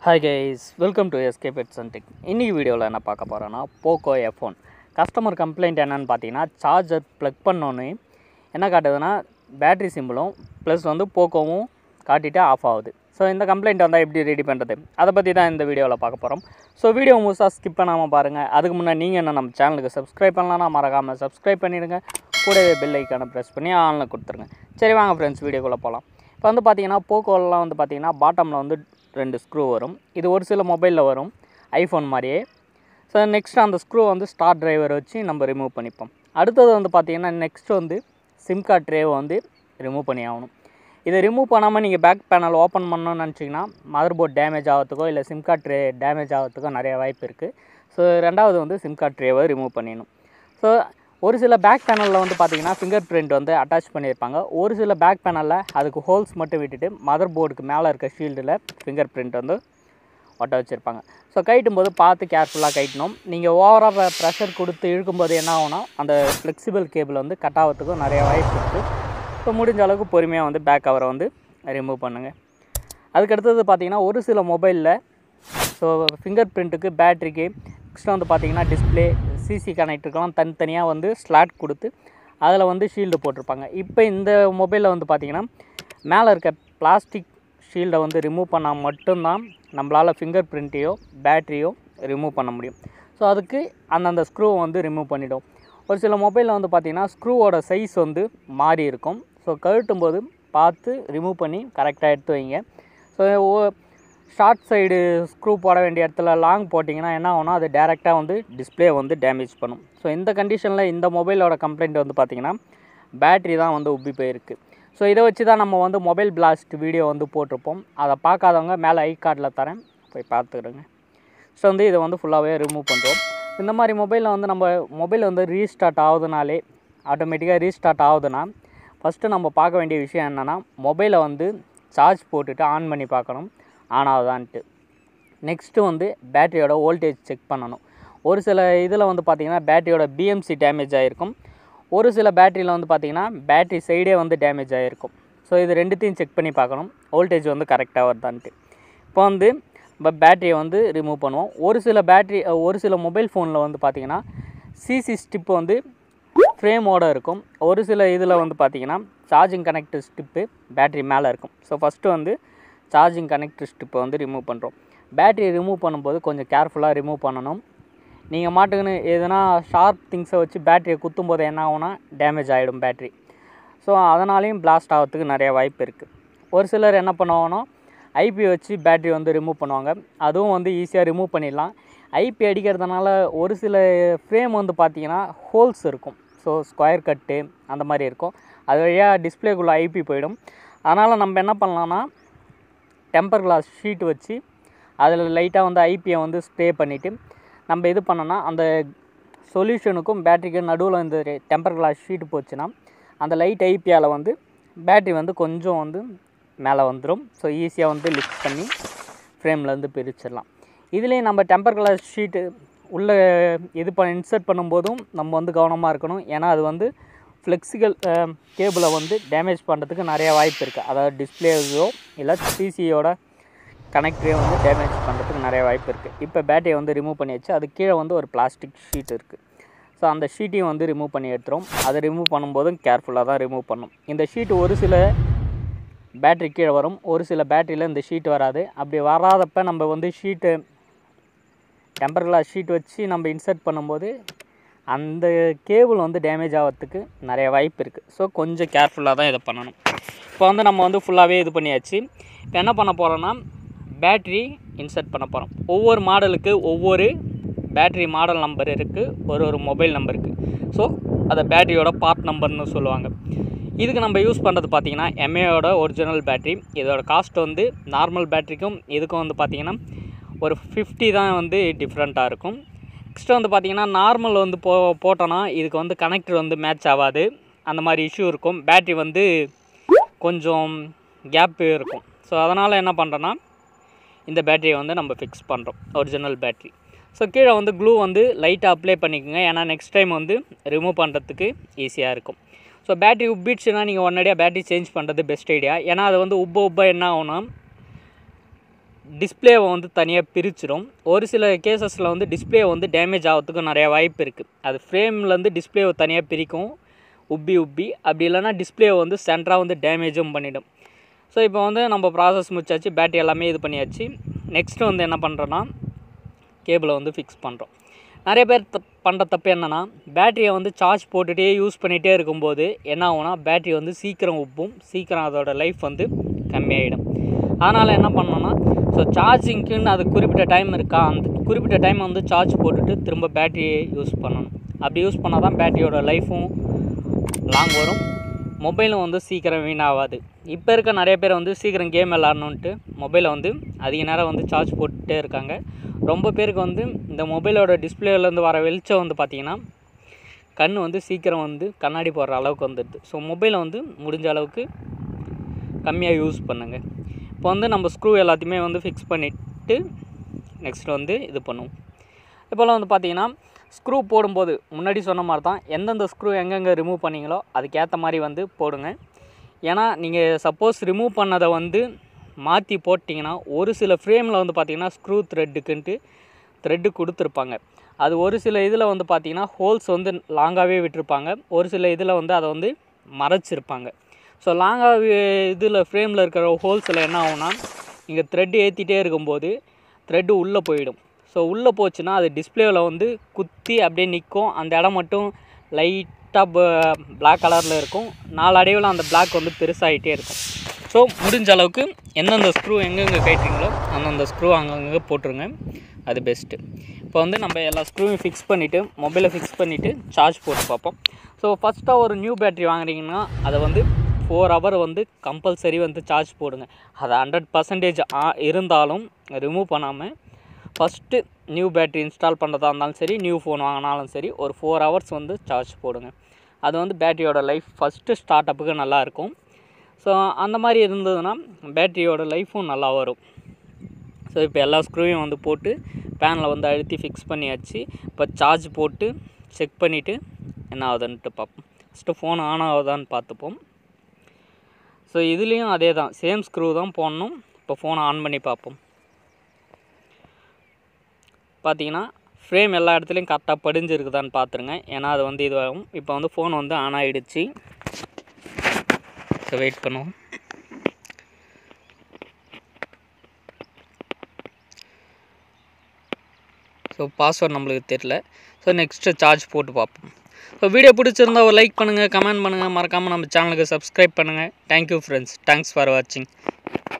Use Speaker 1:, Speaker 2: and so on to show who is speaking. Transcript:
Speaker 1: hi guys welcome to SK pets and tech இன்றைக்கி வீடியோவில் என்ன பார்க்க போகிறோன்னா Poco F one customer complaint என்னன்னு பார்த்தீங்கன்னா சார்ஜர் ப்ளக் பண்ணோன்னே என்ன காட்டுதுன்னா பேட்ரி சிம்பிளும் ப்ளஸ் வந்து போக்கோவும் காட்டிட்டு ஆஃப் ஆகுது ஸோ இந்த கம்ப்ளைண்ட் வந்தால் எப்படி ரெடி பண்ணுறது அதை பற்றி தான் இந்த வீடியோவில் பார்க்க போகிறோம் ஸோ வீடியோ முழுசாக ஸ்கிப் பண்ணாமல் பாருங்கள் அதுக்கு முன்னாடி நீங்கள் என்ன நம்ம சேனலுக்கு சப்ஸ்கிரைப் பண்ணலாம்னா மறக்காமல் சப்ஸ்கிரைப் பண்ணிடுங்க கூடவே பெல் ஐக்கானை ப்ரெஸ் பண்ணி ஆனில் கொடுத்துருங்க சரி வாங்க ஃப்ரெண்ட்ஸ் வீடியோக்குள்ளே போகலாம் இப்போ வந்து பார்த்தீங்கன்னா போக்கோலாம் வந்து பார்த்தீங்கன்னா பாட்டமில் வந்து ரெண்டு ஸ்க்ரூ வரும் இது ஒரு சில மொபைலில் வரும் ஐஃபோன் மாதிரியே ஸோ நெக்ஸ்ட் அந்த ஸ்க்ரூ வந்து ஸ்டார் டிரைவர் வச்சு நம்ம ரிமூவ் பண்ணிப்போம் அடுத்தது வந்து பார்த்தீங்கன்னா நெக்ஸ்ட் வந்து சிம் கார்ட் ட்ரேவை வந்து ரிமூவ் பண்ணி ஆகணும் இதை ரிமூவ் பண்ணாமல் நீங்கள் பேக் பேனல் ஓப்பன் பண்ணணும்னு நினச்சிங்கன்னா மதர் போர்ட் டேமேஜ் ஆகிறதுக்கோ இல்லை சிம் கார்ட் ட்ரே டேமேஜ் ஆகிறதுக்கோ நிறைய வாய்ப்பு இருக்குது ஸோ ரெண்டாவது வந்து சிம் கார்ட் ட்ரேவை ரிமூவ் பண்ணிடணும் ஸோ ஒரு சில பேக் பேனலில் வந்து பார்த்தீங்கன்னா ஃபிங்கர் பிரிண்ட் வந்து அட்டாச் பண்ணியிருப்பாங்க ஒரு சில பேக் பேனலில் அதுக்கு ஹோல்ஸ் மட்டும் விட்டுட்டு மதர் போர்டுக்கு மேலே இருக்க ஷீல்டில் ஃபிங்கர் பிரிண்ட் வந்து ஒட்ட வச்சுருப்பாங்க ஸோ கைட்டும் போது பார்த்து கேர்ஃபுல்லாக கைட்டணும் நீங்கள் ஓவராக ப்ரெஷர் கொடுத்து இழுக்கும்போது என்ன ஆகும்னா அந்த ஃப்ளெக்சிபிள் கேபிள் வந்து கட் ஆகிறதுக்கும் நிறைய வாய்ப்பு இருக்குது ஸோ முடிஞ்ச அளவுக்கு பொறுமையாக வந்து பேக் கவரை வந்து ரிமூவ் பண்ணுங்கள் அதுக்கடுத்தது பார்த்தீங்கன்னா ஒரு சில மொபைலில் ஸோ ஃபிங்கர் பிரிண்ட்டுக்கு பேட்ரிக்கு நெக்ஸ்ட் வந்து பார்த்தீங்கன்னா டிஸ்பிளே சிசி கனெக்டருக்கெல்லாம் தனித்தனியாக வந்து ஸ்லாட் கொடுத்து அதில் வந்து ஷீல்டு போட்டிருப்பாங்க இப்போ இந்த மொபைலில் வந்து பார்த்தீங்கன்னா மேலே இருக்க பிளாஸ்டிக் ஷீல்டை வந்து ரிமூவ் பண்ணால் மட்டும்தான் நம்மளால் ஃபிங்கர் பிரிண்ட்டையோ பேட்டரியோ ரிமூவ் பண்ண முடியும் ஸோ அதுக்கு அந்தந்த ஸ்க்ரூவை வந்து ரிமூவ் பண்ணிடும் ஒரு சில மொபைலில் வந்து பார்த்திங்கன்னா ஸ்க்ரூவோட சைஸ் வந்து மாறி இருக்கும் ஸோ கழட்டும் போது பார்த்து ரிமூவ் பண்ணி கரெக்டாக எடுத்து வைங்க ஸோ ஷார்ட் சைடு ஸ்க்ரூ போட வேண்டிய இடத்துல லாங் போட்டிங்கன்னா என்ன ஆகும்னா அது டேரெக்டாக வந்து டிஸ்பிளே வந்து டேமேஜ் பண்ணும் ஸோ இந்த கண்டிஷனில் இந்த மொபைலோட கம்ப்ளைண்ட் வந்து பார்த்திங்கன்னா பேட்ரி தான் வந்து உப்பி போயிருக்கு ஸோ இதை வச்சு தான் நம்ம வந்து மொபைல் பிளாஸ்ட் வீடியோ வந்து போட்டிருப்போம் அதை பார்க்காதவங்க மேலே ஐ கார்டில் தரேன் போய் பார்த்துக்கிடுங்க ஸோ வந்து இதை வந்து ஃபுல்லாகவே ரிமூவ் பண்ணுறோம் இந்த மாதிரி மொபைலில் வந்து நம்ம மொபைல் வந்து ரீஸ்டார்ட் ஆகுதுனாலே ஆட்டோமேட்டிக்காக ரீஸ்டார்ட் ஆகுதுன்னா ஃபஸ்ட்டு நம்ம பார்க்க வேண்டிய விஷயம் என்னென்னா மொபைலை வந்து சார்ஜ் போட்டுட்டு ஆன் பண்ணி பார்க்கணும் ஆன் ஆகுதான்ட்டு நெக்ஸ்ட்டு வந்து பேட்டரியோட வோல்டேஜ் செக் பண்ணணும் ஒரு சில இதில் வந்து பார்த்திங்கன்னா பேட்டரியோட பிஎம்சி டேமேஜ் ஆகிருக்கும் ஒரு சில பேட்டரியில் வந்து பார்த்திங்கன்னா பேட்டரி சைடே வந்து டேமேஜ் ஆகிருக்கும் ஸோ இது ரெண்டுத்தையும் செக் பண்ணி பார்க்கணும் வோல்டேஜ் வந்து கரெக்டாக வருதான்ட்டு இப்போ வந்து இப்போ பேட்டரியை வந்து ரிமூவ் பண்ணுவோம் ஒரு சில பேட்டரி ஒரு சில மொபைல் ஃபோனில் வந்து பார்த்திங்கன்னா சிசி ஸ்டிப்பு வந்து ஃப்ரேமோடு இருக்கும் ஒரு சில இதில் வந்து பார்த்திங்கன்னா சார்ஜிங் கனெக்டர் ஸ்டிப்பு பேட்டரி மேலே இருக்கும் ஸோ ஃபஸ்ட்டு வந்து சார்ஜிங் கனெக்டர் ஸ்டிப்பை வந்து ரிமூவ் பண்ணுறோம் பேட்டரி ரிமூவ் பண்ணும்போது கொஞ்சம் கேர்ஃபுல்லாக ரிமூவ் பண்ணணும் நீங்கள் மாட்டுக்குன்னு எதுனா ஷார்ப் திங்ஸை வச்சு பேட்டரியை குத்தும் போது என்ன ஆகும்னா டேமேஜ் ஆகிடும் பேட்ரி ஸோ அதனாலேயும் பிளாஸ்ட் ஆகிறதுக்கு நிறைய வாய்ப்பு இருக்குது ஒரு சிலர் என்ன பண்ணுவாங்கன்னா ஐபி வச்சு பேட்டரி வந்து ரிமூவ் பண்ணுவாங்க அதுவும் வந்து ஈஸியாக ரிமூவ் பண்ணிடலாம் ஐபி அடிக்கிறதுனால ஒரு சில ஃப்ரேம் வந்து பார்த்திங்கன்னா ஹோல்ஸ் இருக்கும் ஸோ ஸ்கொயர் கட்டு அந்த மாதிரி இருக்கும் அது வழியாக டிஸ்பிளேக்குள்ளே ஐபி போயிடும் அதனால் நம்ம என்ன பண்ணலான்னா டெம்பர் கிளாஸ் ஷீட் வச்சு அதில் லைட்டாக வந்து ஐபியை வந்து ஸ்ப்ரே பண்ணிவிட்டு நம்ம இது பண்ணோன்னா அந்த சொல்யூஷனுக்கும் பேட்டரிக்கும் நடுவில் இந்த டெம்பர் கிளாஸ் ஷீட் போச்சுன்னா அந்த லைட் ஐபியால் வந்து பேட்ரி வந்து கொஞ்சம் வந்து மேலே வந்துடும் ஸோ ஈஸியாக வந்து லிஃப்ட் பண்ணி ஃப்ரேம்லேருந்து பிரிச்சிடலாம் இதுலேயும் நம்ம டெம்பர் கிளாஸ் ஷீட்டு உள்ளே இது பண்ண இன்சர்ட் பண்ணும்போதும் நம்ம வந்து கவனமாக இருக்கணும் ஏன்னா அது வந்து ஃப்ளெக்சிபிள் கேபிளை வந்து டேமேஜ் பண்ணுறதுக்கு நிறைய வாய்ப்பு இருக்குது அதாவது டிஸ்பிளேயோ இல்லை சிசியோட கனெக்டரையும் வந்து டேமேஜ் பண்ணுறதுக்கு நிறைய வாய்ப்பு இருக்குது இப்போ பேட்டரியை வந்து ரிமூவ் பண்ணியாச்சு அது கீழே வந்து ஒரு பிளாஸ்டிக் ஷீட் இருக்குது ஸோ அந்த ஷீட்டையும் வந்து ரிமூவ் பண்ணி எடுத்துரும் அதை ரிமூவ் பண்ணும்போதும் கேர்ஃபுல்லாக தான் ரிமூவ் பண்ணும் இந்த ஷீட் ஒரு சில பேட்ரி கீழே வரும் ஒரு சில பேட்டரியில் இந்த ஷீட் வராது அப்படி வராதப்போ நம்ம வந்து ஷீட்டு டெம்பர் கிளாஸ் ஷீட் வச்சு நம்ம இன்சர்ட் பண்ணும்போது அந்த கேபிள் வந்து டேமேஜ் ஆகிறதுக்கு நிறைய வாய்ப்பு இருக்குது ஸோ கொஞ்சம் கேர்ஃபுல்லாக தான் இதை பண்ணணும் இப்போ வந்து நம்ம வந்து ஃபுல்லாகவே இது பண்ணியாச்சு இப்போ என்ன பண்ண போகிறோன்னா பேட்ரி இன்சர்ட் பண்ண போகிறோம் ஒவ்வொரு மாடலுக்கு ஒவ்வொரு பேட்ரி மாடல் நம்பர் இருக்குது ஒரு ஒரு மொபைல் நம்பர் இருக்குது ஸோ அதை பேட்டரியோட பார்ட் நம்பர்னு சொல்லுவாங்க இதுக்கு நம்ம யூஸ் பண்ணுறது பார்த்திங்கன்னா எம்ஏயோட ஒரிஜினல் பேட்ரி இதோட காஸ்ட் வந்து நார்மல் பேட்ரிக்கும் இதுக்கும் வந்து பார்த்திங்கன்னா ஒரு ஃபிஃப்டி தான் வந்து டிஃப்ரெண்ட்டாக இருக்கும் நெக்ஸ்ட் வந்து பார்த்திங்கன்னா நார்மல் வந்து போ போட்டோன்னா இதுக்கு வந்து கனெக்டர் வந்து மேட்ச் ஆகாது அந்த மாதிரி இஷ்யூ இருக்கும் பேட்ரி வந்து கொஞ்சம் கேப் இருக்கும் ஸோ அதனால் என்ன பண்ணுறோன்னா இந்த பேட்டரியை வந்து நம்ம ஃபிக்ஸ் பண்ணுறோம் ஒரிஜினல் பேட்ரி ஸோ கீழே வந்து க்ளூ வந்து லைட்டாக அப்ளை பண்ணிக்கோங்க ஏன்னா நெக்ஸ்ட் டைம் வந்து ரிமூவ் பண்ணுறதுக்கு ஈஸியாக இருக்கும் ஸோ பேட்டரி உப்பிடுச்சுன்னா நீங்கள் உடனடியாக பேட்டரி சேஞ்ச் பண்ணுறது பெஸ்ட் ஐடியா ஏன்னா அது வந்து உப்ப உப்ப என்ன ஆகும்னா டிஸ்பிளேவை வந்து தனியாக பிரிச்சிடும் ஒரு சில கேசஸில் வந்து டிஸ்பிளே வந்து டேமேஜ் ஆகிறதுக்கும் நிறைய வாய்ப்பு இருக்குது அது ஃப்ரேம்லேருந்து டிஸ்பிளேவை தனியாக பிரிக்கும் உப்பி உப்பி அப்படி இல்லைன்னா டிஸ்பிளேவை வந்து சென்டராக வந்து டேமேஜும் பண்ணிடும் ஸோ இப்போ வந்து நம்ம ப்ராசஸ் முடிச்சாச்சு பேட்டரி எல்லாமே இது பண்ணியாச்சு நெக்ஸ்ட்டு வந்து என்ன பண்ணுறோன்னா கேபிளை வந்து ஃபிக்ஸ் பண்ணுறோம் நிறைய பேர் த பண்ணுற தப்பு என்னென்னா பேட்டரியை வந்து சார்ஜ் போட்டுகிட்டே யூஸ் பண்ணிகிட்டே இருக்கும்போது என்ன ஆகும்னா பேட்டரி வந்து சீக்கிரம் உப்பும் சீக்கிரம் அதோட லைஃப் வந்து கம்மியாயிடும் அதனால் என்ன பண்ணோன்னா ஸோ சார்ஜிங்க்குன்னு அது குறிப்பிட்ட டைம் இருக்கா அந்த குறிப்பிட்ட டைம் வந்து சார்ஜ் போட்டுட்டு திரும்ப பேட்டரியை யூஸ் பண்ணணும் அப்படி யூஸ் பண்ணால் தான் பேட்டரியோட லைஃப்பும் லாங் வரும் மொபைலும் வந்து சீக்கிரம் வீணாகாது இப்போ இருக்க நிறைய பேர் வந்து சீக்கிரம் கேம் விளாட்ணுன்ட்டு மொபைலை வந்து அதிக நேரம் வந்து சார்ஜ் போட்டுகிட்டே இருக்காங்க ரொம்ப பேருக்கு வந்து இந்த மொபைலோட டிஸ்பிளேலேருந்து வர வெளிச்சம் வந்து பார்த்திங்கன்னா கண் வந்து சீக்கிரம் வந்து கண்ணாடி போடுற அளவுக்கு வந்துடுது ஸோ மொபைலை வந்து முடிஞ்ச அளவுக்கு கம்மியாக யூஸ் பண்ணுங்கள் இப்போ வந்து நம்ம ஸ்க்ரூ எல்லாத்தையுமே வந்து ஃபிக்ஸ் பண்ணிவிட்டு நெக்ஸ்ட் வந்து இது பண்ணுவோம் இப்போல்லாம் வந்து பார்த்தீங்கன்னா ஸ்க்ரூ போடும்போது முன்னாடி சொன்ன மாதிரி தான் எந்தெந்த ஸ்க்ரூ எங்கெங்கே ரிமூவ் பண்ணீங்களோ அதுக்கேற்ற மாதிரி வந்து போடுங்க ஏன்னா நீங்கள் சப்போஸ் ரிமூவ் பண்ணதை வந்து மாற்றி போட்டிங்கன்னா ஒரு சில ஃப்ரேமில் வந்து பார்த்தீங்கன்னா ஸ்க்ரூ த்ரெட்டுக்குன்ட்டு த்ரெட்டு கொடுத்துருப்பாங்க அது ஒரு சில இதில் வந்து பார்த்தீங்கன்னா ஹோல்ஸ் வந்து லாங்காகவே விட்டிருப்பாங்க ஒரு சில இதில் வந்து அதை வந்து மறைச்சிருப்பாங்க ஸோ லாங்காக இதில் ஃப்ரேமில் இருக்கிற ஹோல்ஸில் என்ன ஆகும்னா நீங்கள் த்ரெட்டு ஏற்றிட்டே இருக்கும்போது த்ரெட்டு உள்ளே போயிடும் ஸோ உள்ளே போச்சுன்னா அது டிஸ்பிளேவில் வந்து குத்தி அப்படியே நிற்கும் அந்த இடம் மட்டும் லைட்டாக பிளாக் கலரில் இருக்கும் நாளடைவில் அந்த பிளாக் வந்து பெருசாகிட்டே இருக்கும் ஸோ முடிஞ்ச அளவுக்கு எந்தெந்த ஸ்க்ரூ எங்கெங்கே கைட்டுறீங்களோ அந்தந்த ஸ்க்ரூ அங்கங்கே போட்டுருங்க அது பெஸ்ட்டு இப்போ வந்து நம்ம எல்லா ஸ்க்ரூவையும் ஃபிக்ஸ் பண்ணிவிட்டு மொபைலை ஃபிக்ஸ் பண்ணிவிட்டு சார்ஜ் போட்டு பார்ப்போம் ஸோ ஃபஸ்ட்டாக ஒரு நியூ பேட்ரி வாங்குறீங்கன்னா அதை வந்து ஃபோர் ஹவர் வந்து கம்பல்சரி வந்து சார்ஜ் போடுங்க அது ஹண்ட்ரட் பர்சன்டேஜ் இருந்தாலும் ரிமூவ் பண்ணாமல் ஃபஸ்ட்டு நியூ பேட்ரி இன்ஸ்டால் பண்ணுறதா இருந்தாலும் சரி நியூ ஃபோன் வாங்கினாலும் சரி ஒரு ஃபோர் ஹவர்ஸ் வந்து சார்ஜ் போடுங்க அது வந்து பேட்டரியோட லைஃப் ஃபஸ்ட்டு ஸ்டார்ட் அப்புக்கு நல்லாயிருக்கும் ஸோ அந்த மாதிரி இருந்ததுன்னா பேட்டரியோட லைஃப்பும் நல்லா வரும் ஸோ இப்போ எல்லா ஸ்க்ரூவையும் வந்து போட்டு பேனில் வந்து அழுத்தி ஃபிக்ஸ் பண்ணியாச்சு இப்போ சார்ஜ் போட்டு செக் பண்ணிவிட்டு என்ன ஆகுதுன்ட்டு பார்ப்போம் ஃபஸ்ட்டு ஃபோன் ஆன் ஆகுதான்னு பார்த்துப்போம் ஸோ இதுலேயும் அதே தான் சேம் ஸ்க்ரூ தான் போடணும் இப்போ ஃபோனை ஆன் பண்ணி பார்ப்போம் பார்த்தீங்கன்னா ஃப்ரேம் எல்லா இடத்துலையும் கரெக்டாக படிஞ்சிருக்குதான்னு பார்த்துருங்க ஏன்னா அது வந்து இதுவாகும் இப்போ வந்து ஃபோன் வந்து ஆன் ஆகிடுச்சு ஸோ வெயிட் பண்ணுவோம் ஸோ பாஸ்வேர்ட் நம்மளுக்கு தெரில ஸோ நெக்ஸ்ட்டு சார்ஜ் போட்டு பார்ப்போம் ஸோ வீடியோ பிடிச்சிருந்தா ஒரு லைக் பண்ணுங்கள் கமெண்ட் பண்ணுங்கள் மறக்காமல் நம்ம சேனலுக்கு சப்ஸ்கிரைப் பண்ணுங்கள் தேங்க்யூ ஃப்ரெண்ட்ஸ் தேங்க்ஸ் ஃபார் வாட்சிங்